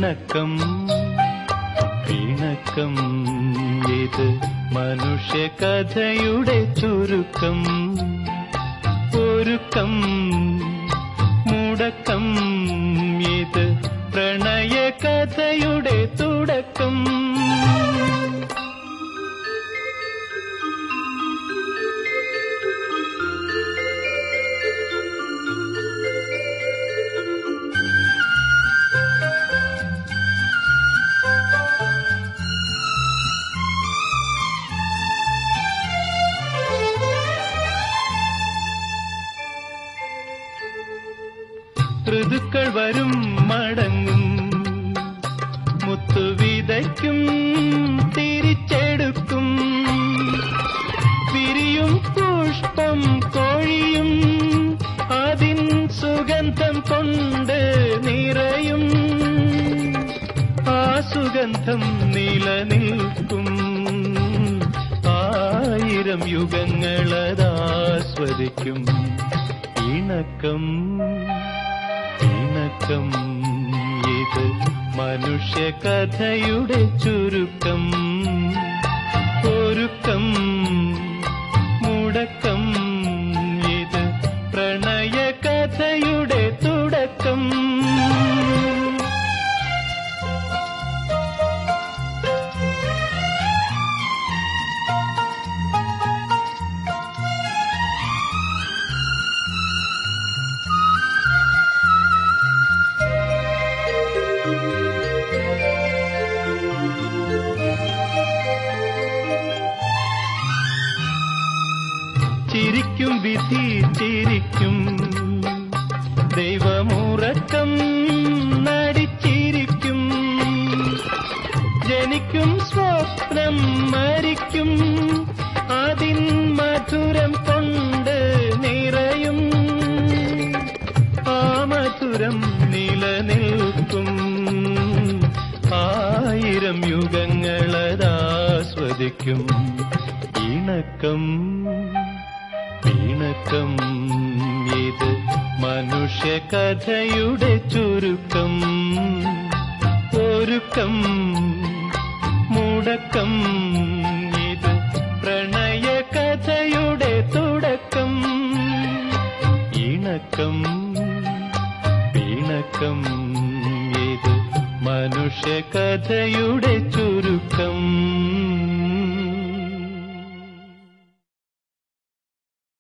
ഇണക്കം ഇണക്കം ഇത് മനുഷ്യ കഥയുടെ ചുരുക്കം ഒരുക്കം മുടക്കം ഇത് പ്രണയ കഥയുടെ തുടക്കം ഋതുക്കൾ വരും മടങ്ങും മുത്തു വിതയ്ക്കും തിരിച്ചെടുക്കും വിരിയും പുഷ്പം കോഴിയും അതിൻ സുഗന്ധം കൊണ്ട് നിറയും ആ സുഗന്ധം നിലനിൽക്കും ആയിരം യുഗങ്ങളതാസ്വദിക്കും ഇണക്കം ഇണക്കം ഇത് മനുഷ്യ കഥയുടെ ചുരുക്കം ഒരുക്കം മുടക്കം ഇത് പ്രണയ കഥയുടെ തുടക്കം ചിരിക്കും വിധി ചിരിക്കും ദൈവമുറക്കം നടിച്ചിരിക്കും ജനിക്കും സ്വപ്നം മരിക്കും അതിൻ മധുരം കൊണ്ട് നിറയും ആ മധുരം നിലനിൽക്കും ആയിരം യുഗങ്ങളതാസ്വദിക്കും ഇണക്കം ഇണക്കം ഇത് മനുഷ്യ കഥയുടെ ചുരുക്കം ഒരുക്കം മുടക്കം ഇത് പ്രണയ കഥയുടെ തുടക്കം ഇണക്കം ഇണക്കം ഇത് മനുഷ്യ കഥയുടെ ചുരുക്കം